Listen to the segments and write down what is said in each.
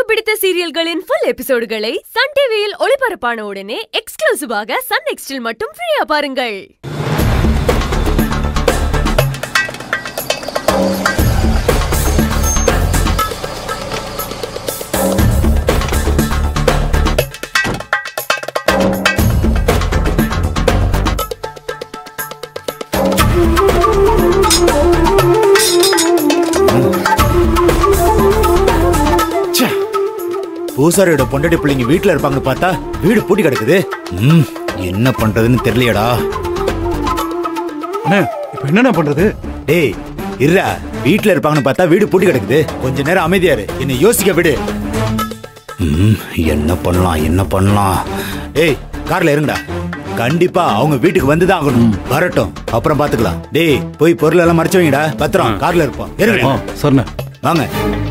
பிடித்த சீரியல்களின் full எபிசோடுகளை Sun டிவியில் ஒளிபரப்பான உடனே எக்ஸ்க்ளூசிவாக சன் நெக்ஸ்டில் மட்டும் ஃப்ரீயா பாருங்கள் ச்சே. பூசாரியோட பொண்டாட்டி பிள்ளைங்க வீட்டுல இருப்பாங்கன்னு பார்த்தா வீடு பூட்டி கிடக்குது ம், என்ன பண்றதுன்னு தெரியலையடா அண்ணே இப்போ என்னண்ணே பண்றது டேய் இருடா வீட்டுல இருப்பாங்கன்னு பார்த்தா வீடு பூட்டி கிடக்குது கொஞ்ச நேரம் அமைதியா இரு என்னை யோசிக்க விடு ம், என்ன பண்ணலாம் என்ன பண்ணலாம் டேய் கார்ல இருங்கடா கண்டிப்பா அவங்க வீட்டுக்கு வந்துதான் ஆகணும் வரட்டும் அப்புறம் பாத்துக்கலாம் டேய் போய் பொருள் எல்லாம் மறைச்சு வைங்கடா பத்திரம் கார்ல இருப்போம் ஆ இருங்க சரிண்ணே வாங்க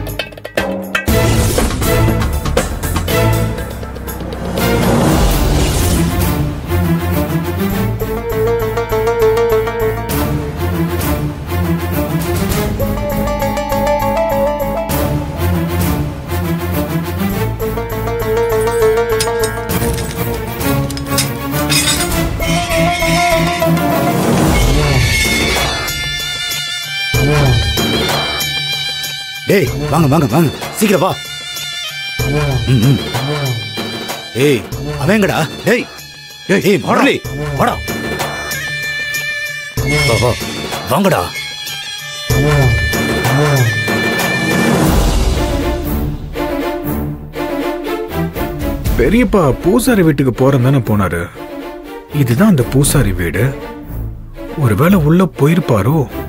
டேய் வாங்க வாங்க வாங்க சீக்கிரம் வா ம், ம். ஏய் அவங்கடா டேய் ஏய் ஏய் முரளி வாடா வா, வா. வாங்கடா பெரியப்பா பூசாரி வீட்டுக்கு போறேன் தானே போனாரு இதுதான் அந்த பூசாரி வீடு ஒருவேளை உள்ள போயிருப்பாரோ